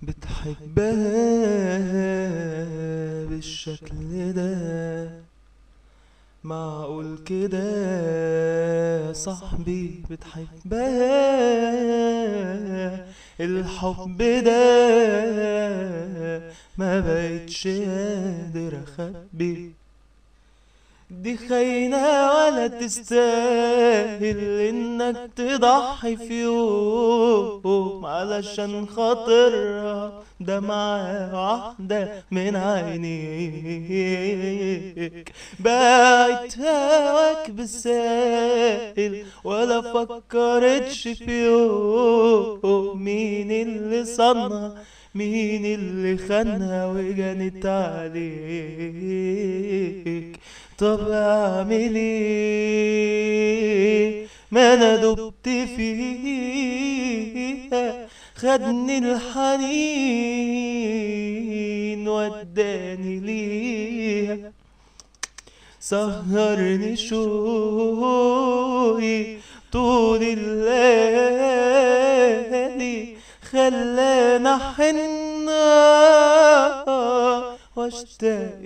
بتحبها بالشكل ده معقول كده صاحبي بتحبها الحب ده ما بقتش قادر اخبي دي خاينة ولا تستاهل انك تضحي في يوم علشان خاطرها ده معاه واحدة من عينيك بقيت هواك بالساهل ولا فكرتش في يوم مين اللي صنع مين اللي خانها وجنت عليك طب اعمل ايه ما انا دبت فيها خدني الحنين وداني ليها سهرني شوقي طول الليالي خلانا حنا واشتاق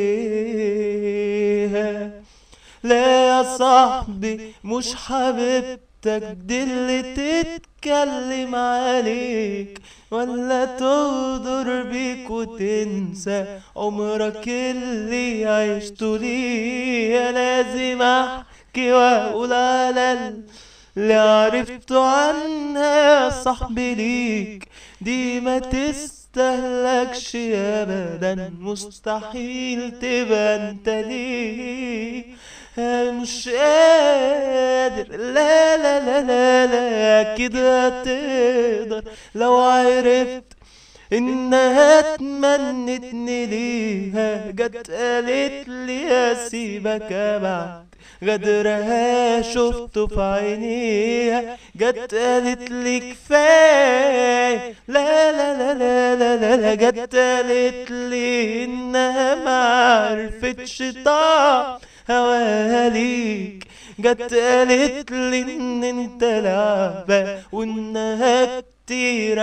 اليها لا يا صاحبي مش حبيبتك دي اللي تتكلم عليك ولا تغدر بيك وتنسى عمرك اللي عشته ليه لازم احكي واقول على اللي عرفته عنها يا صاحبي ليك دي ما تستهلكش ابدا مستحيل تبقى انت ليه مش قادر لا لا لا لا لا كده تقدر لو عرفت انها تمنتني ليها جت قالت لي اسيبك ابعد غدرها شفته في عينيها جت قالت لي كفايه لا لا لا لا لا لا, لا جت قالت لي انها ما عرفتش طعم هواها ليك جت قالت لي ان انت لعبة وانها كتير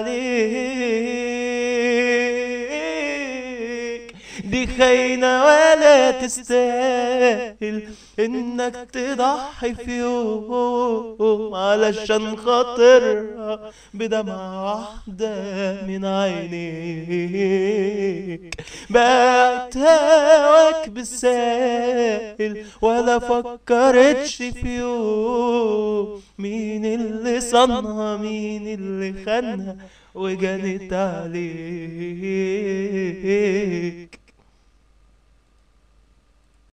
عليك دي خاينة ولا تستاهل انك تضحي في يوم علشان خاطرها بدمعة واحدة من عينيك بقت هواك بالساهل ولا فكرتش في يوم مين اللي صنها مين اللي خانها وجنت عليك